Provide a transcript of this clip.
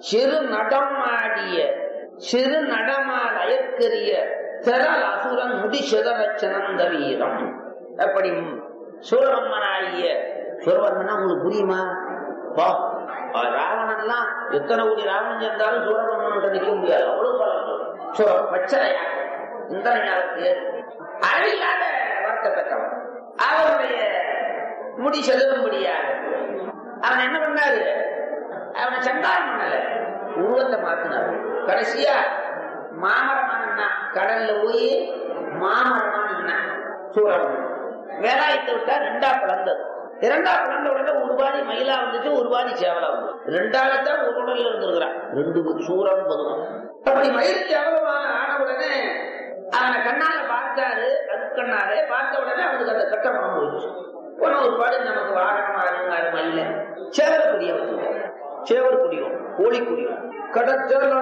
சிறு நடம் ஆடிய சிறு நடமால் அயற்கரிய திரள் அசுரன் முடி சிதறச் சிறந்த வீரம் அப்படி சூரமன்னாகிய சூரபன்மனா உங்களுக்கு புரியுமா வா ராவணன்லாம் எத்தனை கோடி ராவணன் சேர்ந்தாலும் சூரபன்மன் நிற்க முடியாது அவ்வளவு பலம் சூர பச்சரையா இந்திரனுக்கு அழியாத வருத்தப்பட்டவன் அவனுடைய முடி செலும்படியாக அவன் என்ன பண்ணாரு அவனை சண்டாரம் பண்ணல உருவத்தை மாத்தினார் கடைசியா மாமரமான கடல்ல போய் மாமரமான சூரவன் வேலாயத்தை விட்டா ரெண்டா பிளந்தது இரண்டா பிளந்த உடனே ஒரு பாதி மயிலா வந்துச்சு ஒரு பாதி சேவலா வந்து ரெண்டாகத்தான் ஒரு உடல்ல இருந்திருக்கிறான் ரெண்டு சூரம் பதுவம் அப்படி மயில் சேவலமான ஆன உடனே அவனை கண்ணால பார்த்தாரு அது கண்ணாலே பார்த்த உடனே அவனுக்கு அந்த கட்டணம் போயிடுச்சு போன ஒரு பாடு நமக்கு வாகனமா இருந்தாரு மயில சேவல் குடிய வச்சு சேவல் குடியும் கோழி குடியும் கடற்சேவல்